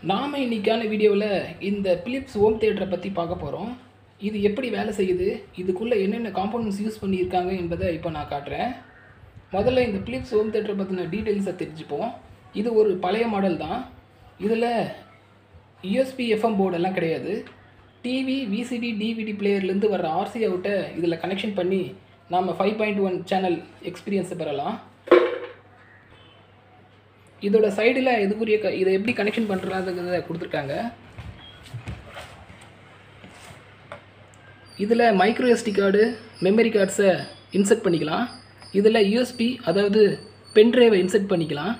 நாம் இன்னைக்கான வீடியோவில் இந்த பிலிப்ஸ் ஹோம் தியேட்டரை பற்றி பார்க்க போகிறோம் இது எப்படி வேலை செய்யுது இதுக்குள்ளே என்னென்ன காம்போனன்ட்ஸ் யூஸ் பண்ணியிருக்காங்க என்பதை இப்போ நான் காட்டுறேன் முதல்ல இந்த பிலிப்ஸ் ஹோம் தியேட்டரை பற்றின டீட்டெயில்ஸை தெரிஞ்சுப்போம் இது ஒரு பழைய மாடல் தான் இதில் யூஎஸ்பி எஃப்எம் போர்டெல்லாம் கிடையாது டிவி விசிடி டிவிடி பிளேயர்லேருந்து வர ஆர்சி அவுட்டை இதில் கனெக்ஷன் பண்ணி நாம் ஃபைவ் பாயிண்ட் ஒன் சேனல் எக்ஸ்பீரியன்ஸை பெறலாம் இதோட சைடில் இதுக்குரிய க இதை எப்படி கனெக்ஷன் பண்ணுறதுங்கிறத கொடுத்துருக்காங்க இதில் மைக்ரோ எஸ்டி கார்டு மெமரி கார்ட்ஸை இன்சர்ட் பண்ணிக்கலாம் இதில் யூஎஸ்பி அதாவது பென்ட்ரைவை இன்சர்ட் பண்ணிக்கலாம்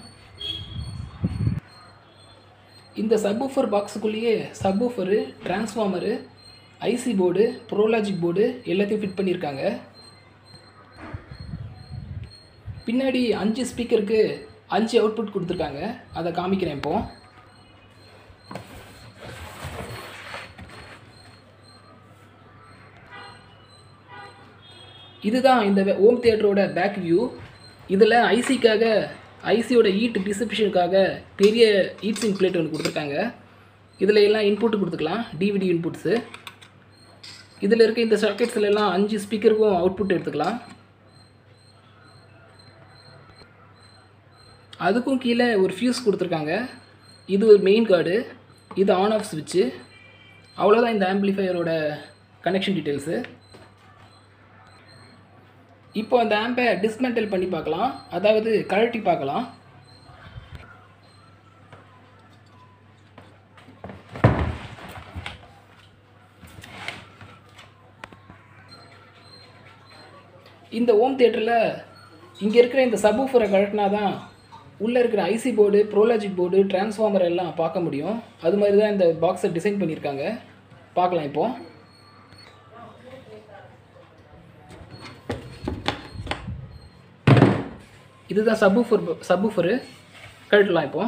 இந்த சப்வூஃபர் பாக்ஸுக்குள்ளேயே subwoofer transformer IC board Pro Logic board எல்லாத்தையும் ஃபிட் பண்ணியிருக்காங்க பின்னாடி அஞ்சு ஸ்பீக்கருக்கு அஞ்சு அவுட்புட் கொடுத்துருக்காங்க அதை காமிக்கிறேன் இப்போ இதுதான் இந்த ஹோம் தியேட்டரோட பேக் வியூ இதில் ஐசிக்காக ஐசியோட ஈட் டிஸ்ட்ரிபியூஷனுக்காக பெரிய ஈட் சிங் பிளேட் ஒன்று கொடுத்துருக்காங்க இதில் எல்லாம் இன்புட் கொடுத்துக்கலாம் டிவிடி இன்புட்ஸு இதில் இருக்க இந்த சாக்கெட்ஸ்ல எல்லாம் அஞ்சு ஸ்பீக்கருக்கும் அவுட்புட் எடுத்துக்கலாம் அதுக்கும் கீழே ஒரு ஃபியூஸ் கொடுத்துருக்காங்க இது ஒரு மெயின் கார்டு இது ஆன் ஆஃப் ஸ்விட்சு அவ்வளோதான் இந்த ஆம்பிளிஃபையரோட கனெக்ஷன் டீட்டெயில்ஸு இப்போ அந்த ஆம்பை டிஸ்மெண்டல் பண்ணி பார்க்கலாம் அதாவது கழட்டி பார்க்கலாம் இந்த ஹோம் தியேட்டரில் இங்கே இருக்கிற இந்த சப்வூஃபரை கழட்டினா தான் உள்ளே இருக்கிற IC board Pro Logic board transformer எல்லாம் பார்க்க முடியும் அது மாதிரி தான் இந்த பாக்ஸை டிசைன் பண்ணியிருக்காங்க பார்க்கலாம் இப்போ இதுதான் சப்வூஃபர் சப்வூஃபரு கழட்டலாம் இப்போ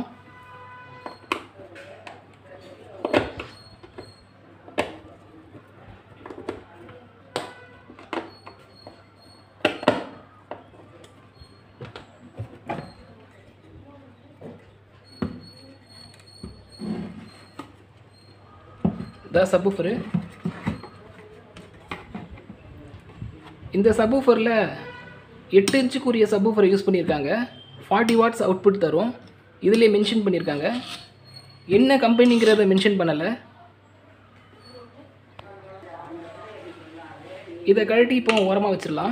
இதான் சப்வூஃபரு இந்த சப்வூஃபரில் எட்டு இன்ச்சுக்குரிய சப்வூஃபரை யூஸ் பண்ணியிருக்காங்க ஃபார்ட்டி வாட்ஸ் அவுட்புட் தரும் இதிலே மென்ஷன் பண்ணியிருக்காங்க என்ன கம்பெனிங்கிறத மென்ஷன் பண்ணலை இதை கழட்டி இப்போ ஓரமாக வச்சிடலாம்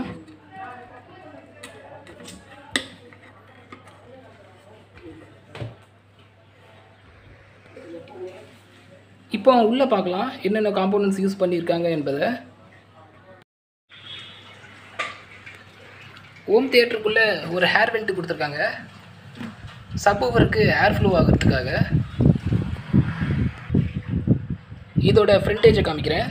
இப்போ உள்ளே பார்க்கலாம் என்னென்ன காம்போனன்ட்ஸ் யூஸ் பண்ணியிருக்காங்க என்பதை ஹோம் தியேட்டருக்குள்ளே ஒரு ஹேர் வெண்ட் கொடுத்துருக்காங்க சப்வூஃபருக்கு ஏர் ஃப்ளோ ஆகிறதுக்காக இதோட ஃப்ரண்டேஜை காமிக்கிறேன்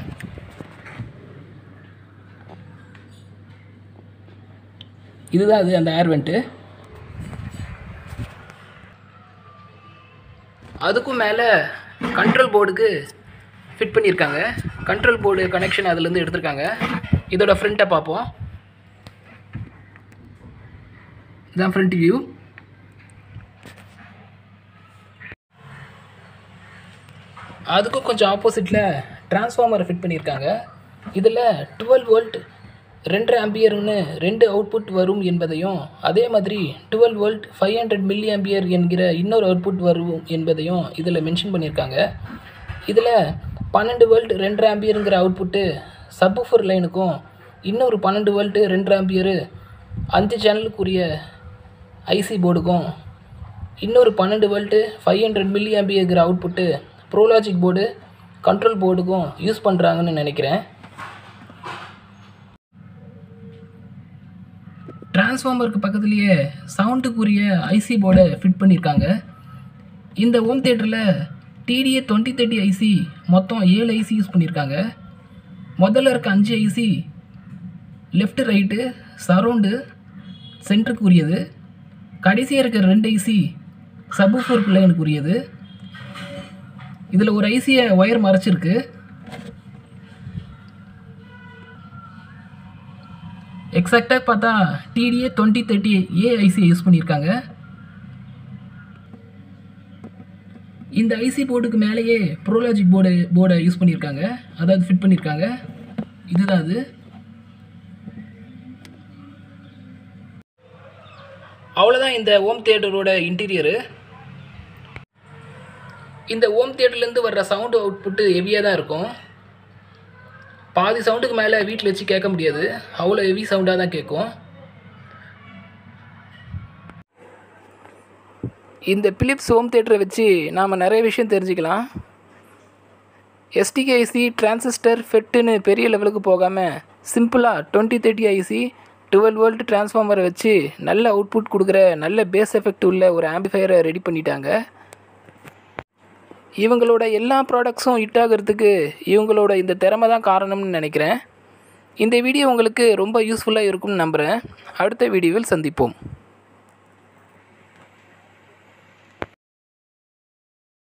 இதுதான் அது அந்த ஏர் வெண்ட்டு அதுக்கும் மேலே கண்ட்ரோல் போர்டுக்கு ஃபிட் பண்ணியிருக்காங்க கண்ட்ரோல் போர்டு கனெக்ஷன் அதுலேருந்து எடுத்திருக்காங்க இதோட ஃப்ரண்ட்டை பார்ப்போம் இதான் ஃப்ரண்ட் வியூ அதுக்கும் கொஞ்சம் ஆப்போசிட்டில் டிரான்ஸ்ஃபார்மரை ஃபிட் பண்ணியிருக்காங்க இதில் டுவெல் வோல்ட் ரெண்டு ஆம்பியர்னு ரெண்டு அவுட்புட் வரும் என்பதையும் அதே மாதிரி twelve volt five hundred milli ampere என்கிற இன்னொரு அவுட்புட் வரும் என்பதையும் இதில் மென்ஷன் பண்ணியிருக்காங்க இதில் பன்னெண்டு வோல்ட் ரெண்டு ஆம்பியருங்கிற அவுட்புட்டு சப்வூஃபர் லைனுக்கும் இன்னொரு பன்னெண்டு வோல்ட்டு ரெண்டு ஆம்பியரு அஞ்சு சேனலுக்குரிய ஐசி போர்டுக்கும் இன்னொரு பன்னெண்டு வோல்ட்டு ஃபைவ் ஹண்ட்ரட் மில்லி ஆம்பியர்கிற அவுட்புட்டு ப்ரோலாஜிக் போர்டு கண்ட்ரோல் போர்டுக்கும் யூஸ் பண்ணுறாங்கன்னு நினைக்கிறேன் டிரான்ஸ்ஃபார்மருக்கு பக்கத்துலேயே சவுண்டுக்குரிய ஐசி போர்டை ஃபிட் பண்ணியிருக்காங்க இந்த ஹோம் தியேட்டரில் டிடிஏ டுவெண்ட்டி தேர்ட்டி ஐசி மொத்தம் ஏழு ஐசி யூஸ் பண்ணியிருக்காங்க முதல்ல இருக்க அஞ்சு ஐசி லெஃப்ட் ரைட்டு சரௌண்டு சென்டருக்கு உரியது கடைசியாக இருக்கிற ரெண்டு ஐசி சப்வூஃபர் லைனுக்கு உரியது இதில் ஒரு ஐசியை ஒயர் மறைச்சிருக்கு எக்ஸாக்டாக பார்த்தா டிடிஏ டுவெண்ட்டி தேர்ட்டி ஏ ஐசியை யூஸ் பண்ணியிருக்காங்க இந்த ஐசி போர்டுக்கு மேலேயே ப்ரோலாஜிக் போர்டு போர்டை யூஸ் பண்ணியிருக்காங்க அதாவது ஃபிட் பண்ணியிருக்காங்க இதுதான் அது அவ்வளோதான் இந்த ஹோம் தியேட்டரோட இன்டீரியரு இந்த ஹோம் தியேட்டர்லேருந்து வர்ற சவுண்டு அவுட்புட்டு ஹெவியாக தான் இருக்கும் பாதி சவுண்டுக்கு மேலே வீட்டில் வச்சு கேட்க முடியாது அவ்வளோ ஹெவி சவுண்டாக தான் கேட்கும் இந்த பிலிப்ஸ் ஹோம் தியேட்டரை வச்சு நாம் நிறைய விஷயம் தெரிஞ்சுக்கலாம் எஸ்டிகே ஐசி டிரான்சிஸ்டர் ஃபெட்டுன்னு பெரிய லெவலுக்கு போகாமல் சிம்பிளாக twenty thirty IC twelve volt டிரான்ஸ்ஃபார்மரை வச்சு நல்ல அவுட்புட் கொடுக்குற நல்ல பேஸ் எஃபெக்ட் உள்ள ஒரு ஆம்பிஃபையரை ரெடி பண்ணிட்டாங்க இவங்களோட எல்லா ப்ராடக்ட்ஸும் ஹிட் ஆகிறதுக்கு இவங்களோட இந்த திறமை தான் காரணம்னு நினைக்கிறேன் இந்த வீடியோ உங்களுக்கு ரொம்ப யூஸ்ஃபுல்லாக இருக்கும்னு நம்புகிறேன் அடுத்த வீடியோவில் சந்திப்போம்